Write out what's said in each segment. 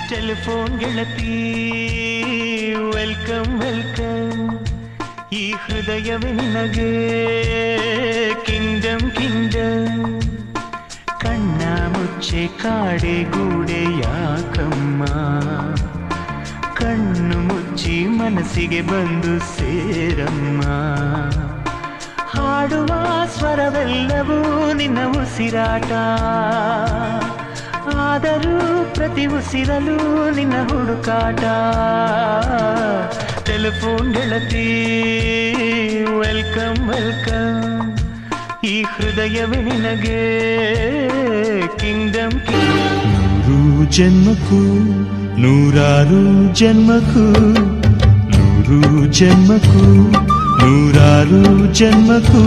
telephone ಗೆಳತಿ welcome welcome ಈ ಹೃದಯವೇ ನಿನಗೆ ಕಿಂಗ್ಡಮ್ ಕಿಂಗ್ಡಮ್ ಕಣ್ಣ ಮುಚ್ಚೆ ಕಾಡೆ ಗೂಡೆ ಯಾಕಮ್ಮ ಕಣ್ಣು ಮುಚ್ಚಿ ಮನಸ್ಸಿಗೆ ಬಂದು ಸೇರಮ್ಮ ಹಾಡುವ ಸ್ವರವೆಲ್ಲವೂ ನಿನ್ನ ಉಸಿರಾಟ ಆದರೂ ಪ್ರತಿ ಉಸಿರಲು ನಿನ್ನ ಹುಡುಕಾಟ ಟೆಲಿಫೋನ್ ಗೆಳತಿ ವೆಲ್ಕಮ್ ವೆಲ್ಕಮ್ ಈ ಹೃದಯವೇ ನಿನಗೆ ಕಿಂಗ್ಡಮ್ ನೂರು ಜನ್ಮಕ್ಕೂ ನೂರಾರು ಜನ್ಮಕ್ಕೂ ನೂರು ಜನ್ಮಕ್ಕೂ ನೂರಾರು ಜನ್ಮಕ್ಕೂ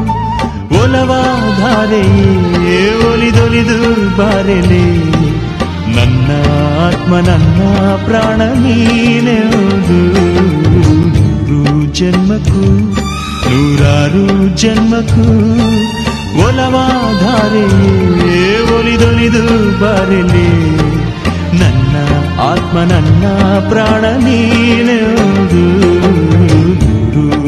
ಒಲವಾಧಾರೆಯೇ ಒಲಿದೊಲಿದು ಬಾರೆಲೆ ನನ್ನ ಆತ್ಮ ನನ್ನ ಪ್ರಾಣ ನೀನೆವುದು ನೂರು ಜನ್ಮಕ್ಕೂ ನೂರಾರು ಜನ್ಮಕ್ಕೂ ಒಲವಾಧಾರೆಯೇ ಒಲಿದೊಲಿದು ಬಾರೆಲೆ ನನ್ನ ಆತ್ಮ ನನ್ನ ಪ್ರಾಣ ನೀನೆವುದು ನೂರು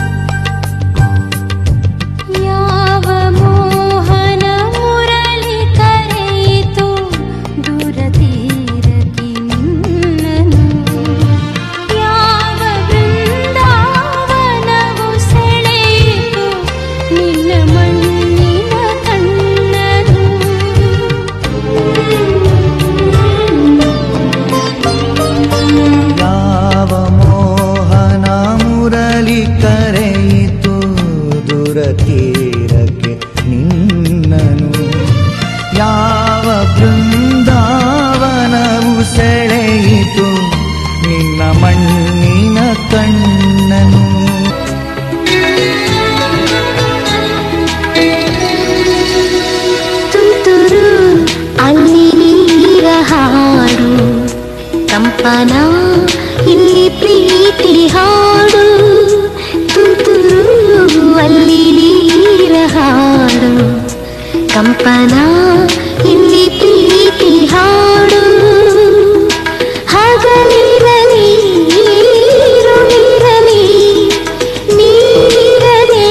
ಯಾವ ಮೋಹನ ಮುರಳಿ ಕರೆಯಿತು ದೂರ ತೀರಕ್ಕೆ ನಿನ್ನನು ಯಾವ ಬೃಂದಾವನವು ಸೆಳೆಯಿತು ನಿನ್ನ ಮಣ್ಣಿನ ಕಣ್ಣನು ಯಾವ ಮೋಹನ ಮುರಳಿ ಕರೆಯಿತು ದೂರ ತೀರಕ್ಕೆ ನಿನ್ನನು ಯಾವ ಬೃಂದಾವನವು ಸೆಳೆಯಿತು ನಿನ್ನ ಮಣ್ಣಿನ ಕಣ್ಣನು ತುಂತುರು ಅಲ್ಲಿ ನೀರ ಹಾಡು ಕಂಪನ ಇಲ್ಲಿ ಪ್ರೀತಿ ಹಾಡು ತುಂತುರು ಅಲ್ಲಿ ನೀರ ಹಾಡು ಕಂಪನ ಇಲ್ಲಿ ಪ್ರೀತಿ ಹಾಡು ಹಗಲಿರಲಿ ನೀರುಳಿರಲಿ ನೀರದೆ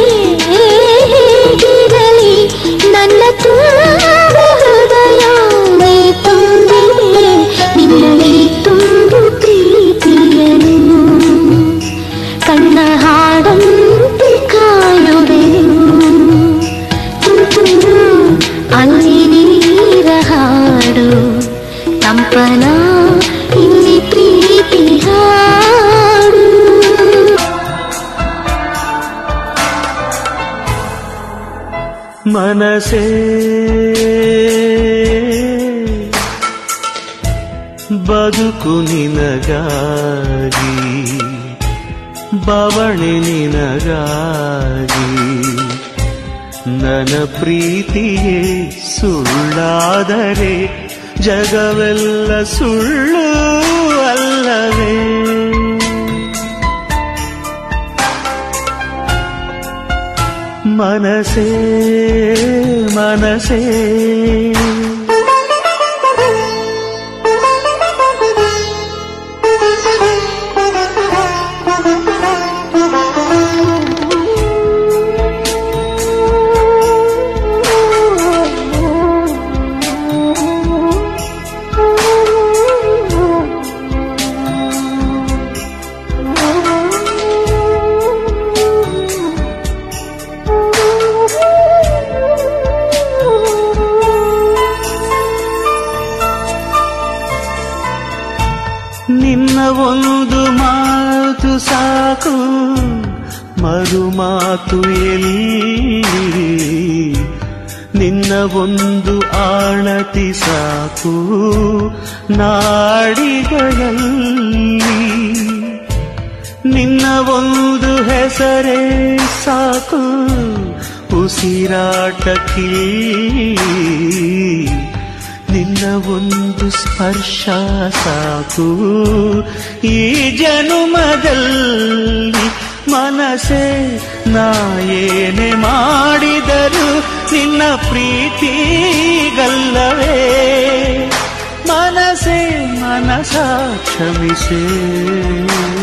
ಹೇಗಿರಲಿ ನನ್ನ ತುಂಬ ಹೃದಯ ನೀ ತುಂಬಿದೆ ನಿನ್ನಲ್ಲಿ ತುಂಬು ಪ್ರೀತಿಯನು ಕಣ್ಣ ಹಾಡಂತೆ ಕಾಯುವೆನು ತುಂತುರು ಅಲ್ಲಿ ನೀರ ಹಾಡು ಕಂಪನ ಇಲ್ಲಿ ಪ್ರೀತಿ ಹಾಡು ಮನಸೇ ಬದುಕು ನಿನಗಾಗಿ ಬವಣೆ ನಿನಗಾಗಿ ನನ್ನ ಪ್ರೀತಿಯೇ ಸುಳ್ಳಾದರೆ ಜಗವೆಲ್ಲ ಸುಳ್ಳು ಅಲ್ಲವೇ ಮನಸೇ ಮನಸೇ ನಿನ್ನ ಒಂದು ಮಾತು ಸಾಕು ಮರು ಮಾತು ಎಲ್ಲಿ ನಿನ್ನ ಒಂದು ಆಳತಿ ಸಾಕು ನಾಡಿಗಳಲ್ಲಿ ನಿನ್ನ ಒಂದು ಹೆಸರೇ ಸಾಕು ಉಸಿರಾಟಕ್ಕೆ ನಿನ್ನ ಒಂದು ಸ್ಪರ್ಶ ಸಾಕು ಈ ಜನುಮದಲ್ಲಿ ಮನಸ್ಸೇ ನಾ ಏನೇ ಮಾಡಿದರು ನಿನ್ನ ಪ್ರೀತಿಗಲ್ಲವೇ ಮನ ಮನಸೇ ಮನಸ ಕ್ಷಮಿಸೇ